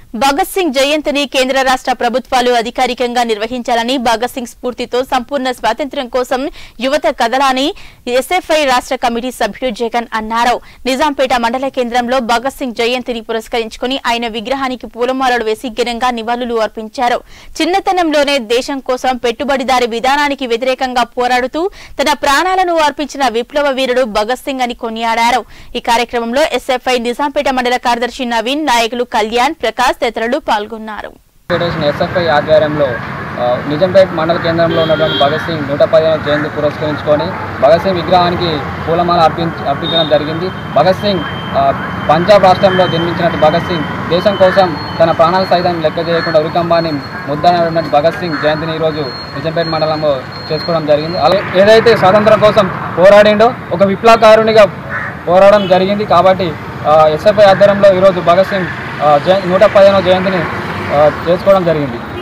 భగత్ సింగ్ జయంతిని కేంద్ర రాష్ట్ర ప్రభుత్వాలు అధికారికంగా నిర్వహించాలని భగత్ సింగ్ స్ఫూర్తితో సంపూర్ణ స్వాతంత్ర్యం కోసం యువత కదలాని ఎస్ఎఫ్ఐ రాష్ట్ర కమిటీ సభ్యుడు జగన్ అన్నారు నిజాంపేట మండల కేంద్రంలో భగత్ సింగ్ జయంతిని పురస్కరించుకుని ఆయన విగ్రహానికి పూలమాలలు వేసి ఘనంగా నివాళులు అర్పించారు చిన్నతనంలోనే దేశం కోసం పెట్టుబడిదారి విధానానికి వ్యతిరేకంగా పోరాడుతూ తన ప్రాణాలను అర్పించిన విప్లవ వీరుడు భగత్ సింగ్ అని కొనియాడారు ఈ కార్యక్రమంలో ఎస్ఎఫ్ఐ నిజాంపేట మండల కార్యదర్శి నవీన్ నాయకులు కళ్యాణ్ ప్రకాష్ తదితరులు పాల్గొన్నారు ఫెడరేషన్ ఎస్ఎఫ్ఐ ఆధ్వర్యంలో ఆ, నిజాంపేట్ మండల కేంద్రంలో ఉన్నటువంటి భగత్ సింగ్ నూట పదిహేను జయంతి పురస్కరించుకొని భగత్ సింగ్ విగ్రహానికి పూలమాల అర్పించ అర్పించడం జరిగింది భగత్ సింగ్ ఆ, పంజాబ్ రాష్ట్రంలో జన్మించినట్టు భగత్ సింగ్ దేశం కోసం తన ప్రాణాల సైతం లెక్క చేయకుండా ఉరికంబాన్ని ముద్దనటువంటి భగత్ సింగ్ జయంతిని ఈరోజు నిజాంపేట్ మండలంలో చేసుకోవడం జరిగింది అలాగే ఏదైతే స్వాతంత్రం కోసం పోరాడిండో ఒక విప్లవకారునిగా పోరాడడం జరిగింది కాబట్టి ఎస్ఎఫ్ఐ ఆధ్వర్యంలో ఈరోజు భగత్ సింగ్ ఆ, జయ నూట పదిహేనో జయంతిని ఆ, చేసుకోవడం జరిగింది